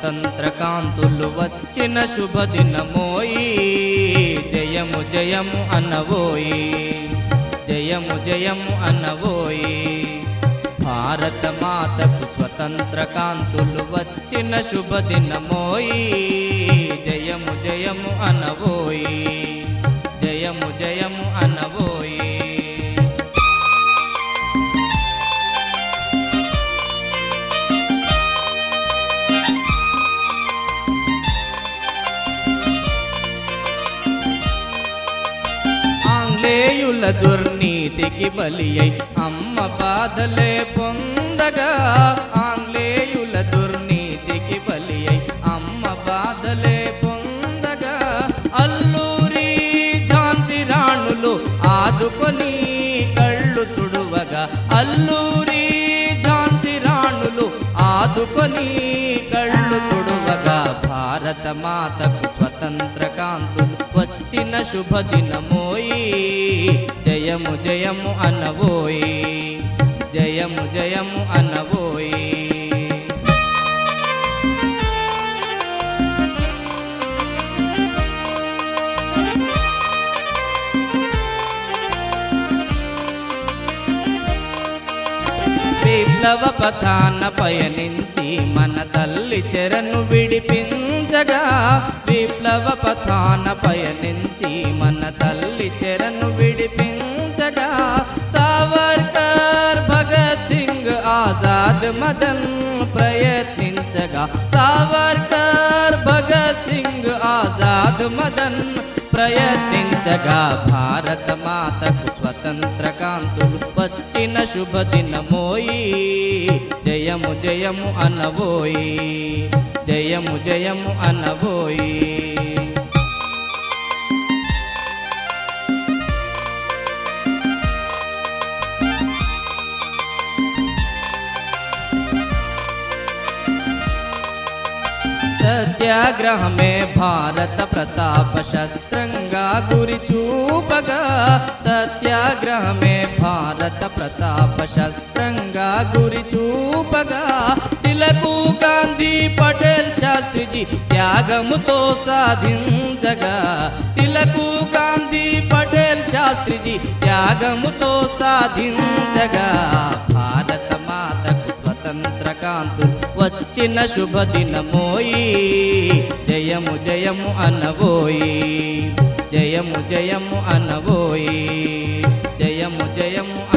స్వతంత్ర కాంతులు వచ్చిన శుభదినమోయి జయము జయము అనవోయి జయము జయము అనవోయి భారత మాతకు స్వతంత్ర కాంతులు వచ్చిన శుభదినమోయి జయము జయము అనవోయి జయము జయము అనవోయి ఆంగ్లేయుల దుర్నీతికి బలి అయి అమ్మ బాధలే పొందగా ఆంగ్లేయుల దుర్నీతికి బలి అయి అమ్మ బాధలే పొందగా అల్లూరి ఝాన్సీ రాణులు ఆదుకొని కళ్ళు తుడువగా అల్లూరి ఝాన్సీ రాణులు ఆదుకొని కళ్ళు తుడువగా భారత మాతకు స్వతంత్ర కాంతులు వచ్చిన శుభదినమోయి జయము జయము అనవోయి జయము జయము అనవోయి విప్లవ పథాన పయనించి మన తల్లి చెరను విడిపించగా విప్లవ పథాన పయనించి మన తల్లి చెరను విడిపించగా సావర్కర్ భగత్ సింగ్ ఆజాద్ మదన్ ప్రయత్నించగా సావర్కర్ భగత్ సింగ్ ఆజాద్ మదన్ ప్రయత్నించగా భారత మాతకు స్వతంత్ర కాంతులు వచ్చిన శుభదినమోయి జయము జయము అనవోయి జయము జయము అనవోయి సత్యాగ్రహమే భారత ప్రతాప శస్త్రంగా గురి చూపగా సత్యాగ్రహమే భారత ప్రతాప శస్త్రంగా గురి చూపగా తిలకు గాంధీ పటేల్ శాస్త్రిజీ త్యాగముతో సాధించగా తిలకు గాంధీ పటేల్ శాస్త్రిజీ త్యాగముతో సాధించగా భారత మాతకు స్వతంత్ర కాంతులు వచ్చిన శుభదినమోయి జయము జయము అనవోయి జయము జయము అనవోయి జయము జయము